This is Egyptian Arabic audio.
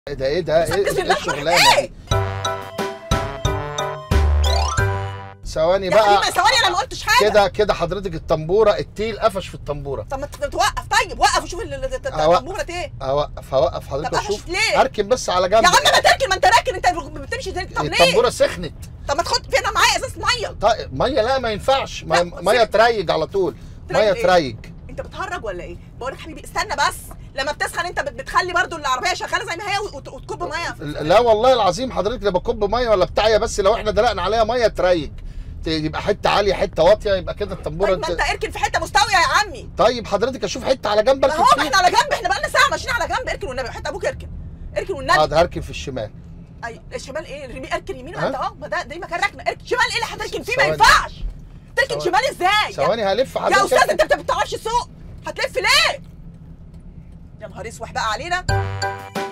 ايه ده ايه ده ايه ركز إيه بالله الشغلانه ايه دي ثواني يا بقى حبيبي ثواني انا ما قلتش حاجه كده كده حضرتك الطنبوره التيل قفش في الطنبوره طب ما ت- توقف طيب وقف وشوف ال- ال- ال- أوقف. الطنبوره ايه اوقف اوقف طب حضرتك قفش اشوف ليه؟ اركن بس على يا جنب عم ما تركن ما انت راكن انت بتمشي زي طب ليه؟ الطنبوره سخنت طب ما تاخد فين معايا ازازه ميه طيب ميه لا ما ينفعش لا، ميه ميه تريج على طول تريج ميه إيه؟ تريج انت بتهرج ولا ايه؟ بقول لك حبيبي استنى بس لما بتسخن انت بت- بتخلي برضو العربيه شغاله زي ما هي وت- وتكب ميه في- لا والله العظيم حضرتك لا بكب ميه ولا بتاعية بس لو احنا دلقنا عليها ميه تريج ت- يبقى حته عاليه حته واطيه يبقى كده الطنبوره طيب ما انت اركن في حته مستويه يا عمي طيب حضرتك اشوف حته على جنب ما هو اركن ما فيها احنا على جنب احنا بقالنا ساعه ماشيين على جنب اركن والنبي حتى ابوك اركن اركن والنبي حاضر هركن في الشمال اي الشمال ايه اليمين اركن يمين ها؟ وانت اه ما ده ده مكان ركنه اركن شمال ايه اللي هتركن فيه ما ثواني. ينفعش تركن ثواني. شمال ازاي ثواني هلف يا حضرتك استاذ انت ما بتعرفش السوق هتلف ليه يا نهار اسوح بقى علينا